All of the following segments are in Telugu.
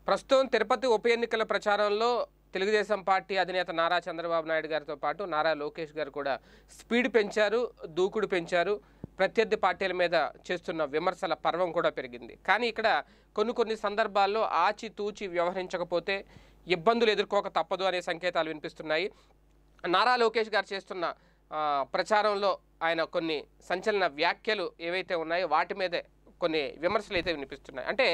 ప్రస్తుతం తిరుపతి ఉప ఎన్నికల ప్రచారంలో తెలుగుదేశం పార్టీ అధినేత నారా చంద్రబాబు నాయుడు గారితో పాటు నారా లోకేష్ గారు కూడా స్పీడ్ పెంచారు దూకుడు పెంచారు ప్రత్యర్థి పార్టీల మీద చేస్తున్న విమర్శల పర్వం కూడా పెరిగింది కానీ ఇక్కడ కొన్ని కొన్ని సందర్భాల్లో ఆచి తూచి వ్యవహరించకపోతే ఇబ్బందులు ఎదుర్కోక తప్పదు అనే సంకేతాలు వినిపిస్తున్నాయి నారా లోకేష్ గారు చేస్తున్న ఆ, ప్రచారంలో ఆయన కొన్ని సంచలన వ్యాఖ్యలు ఏవైతే ఉన్నాయో వాటి మీదే కొన్ని విమర్శలు అయితే వినిపిస్తున్నాయి అంటే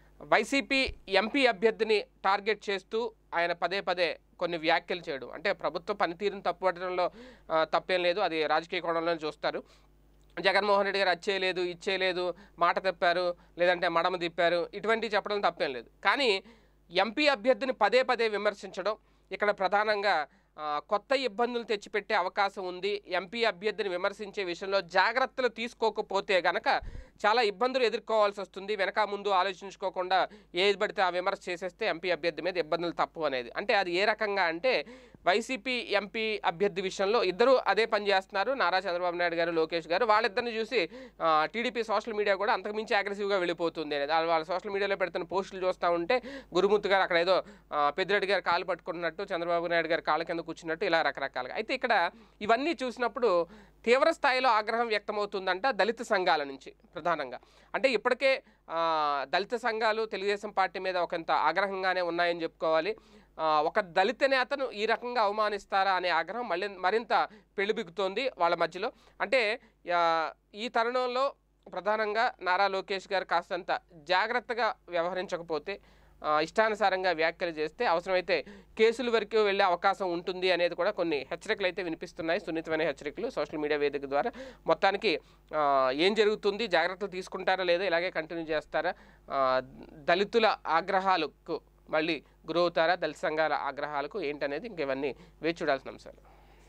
వైసీపీ ఎంపీ అభ్యర్థిని టార్గెట్ చేస్తూ ఆయన పదే పదే కొన్ని వ్యాఖ్యలు చేయడం అంటే ప్రభుత్వ పనితీరును తప్పుపట్టడంలో ఆ, తప్పేం లేదు అది రాజకీయ కోణంలోనే చూస్తారు జగన్మోహన్ రెడ్డి గారు అచ్చేయలేదు ఇచ్చేయలేదు మాట తప్పారు లేదంటే మడమ తిప్పారు ఇటువంటివి చెప్పడం తప్పేం లేదు కానీ ఎంపీ అభ్యర్థిని పదే పదే విమర్శించడం ఇక్కడ ప్రధానంగా ఆ, కొత్త ఇబ్బందులు తెచ్చిపెట్టే అవకాశం ఉంది ఎంపీ అభ్యర్థిని విమర్శించే విషయంలో జాగ్రత్తలు తీసుకోకపోతే గనక చాలా ఇబ్బందులు ఎదుర్కోవాల్సి వస్తుంది వెనక ముందు ఆలోచించుకోకుండా ఏది పడితే ఆ విమర్శ చేసేస్తే ఎంపీ అభ్యర్థి మీద ఇబ్బందులు తప్పు అనేది అంటే అది ఏ రకంగా అంటే వైసీపీ ఎంపీ అభ్యర్థి విషయంలో ఇద్దరు అదే పని చేస్తున్నారు నారా చంద్రబాబు నాయుడు గారు లోకేష్ గారు వాళ్ళిద్దరిని చూసి ఆ, టీడీపీ సోషల్ మీడియా కూడా అంతకుమించి అగ్రెసివ్గా వెళ్ళిపోతుంది అనేది వాళ్ళ- వాళ్ళ సోషల్ మీడియాలో పెడుతున్న పోస్టులు చూస్తూ ఉంటే గురుమూర్తి గారు అక్కడ ఏదో ఆ, పెద్దిరెడ్డి గారు కాలు పట్టుకున్నట్టు చంద్రబాబు నాయుడు గారు కాళ్ళ కింద కూర్చున్నట్టు ఇలా రకరకాలుగా అయితే ఇక్కడ ఇవన్నీ చూసినప్పుడు తీవ్ర స్థాయిలో ఆగ్రహం వ్యక్తమవుతుందంట దళిత సంఘాల నుంచి ప్రధానంగా అంటే ఇప్పటికే ఆ, దళిత సంఘాలు తెలుగుదేశం పార్టీ మీద ఒకంత ఆగ్రహంగానే ఉన్నాయని చెప్పుకోవాలి ఆ, ఒక దళిత నేతను ఈ రకంగా అవమానిస్తారా అనే ఆగ్రహం మళ్ళీ మరింత పెళ్ళిబిగుతోంది వాళ్ళ మధ్యలో అంటే ఆ, ఈ తరుణంలో ప్రధానంగా నారా లోకేష్ గారు కాస్తంత జాగ్రత్తగా వ్యవహరించకపోతే ఆ, ఇష్టానుసారంగా వ్యాఖ్యలు చేస్తే అవసరమైతే కేసుల వరకు వెళ్ళే అవకాశం ఉంటుంది అనేది కూడా కొన్ని హెచ్చరికలు అయితే వినిపిస్తున్నాయి సున్నితమైన హెచ్చరికలు సోషల్ మీడియా వేదిక ద్వారా మొత్తానికి ఆ, ఏం జరుగుతుంది జాగ్రత్తలు తీసుకుంటారా లేదా ఇలాగే కంటిన్యూ చేస్తారా ఆ, దళితుల ఆగ్రహాలకు మళ్ళీ గురవుతారా దళిత సంఘాల ఆగ్రహాలకు ఏంటనేది ఇంక ఇవన్నీ వేచి చూడాల్సిన అంశాలు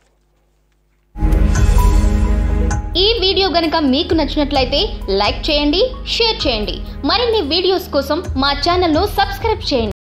ఈ వీడియో గనుక మీకు నచ్చినట్లయితే లైక్ చేయండి షేర్ చేయండి మరిన్ని వీడియోస్ కోసం మా ఛానల్ను సబ్స్క్రైబ్ చేయండి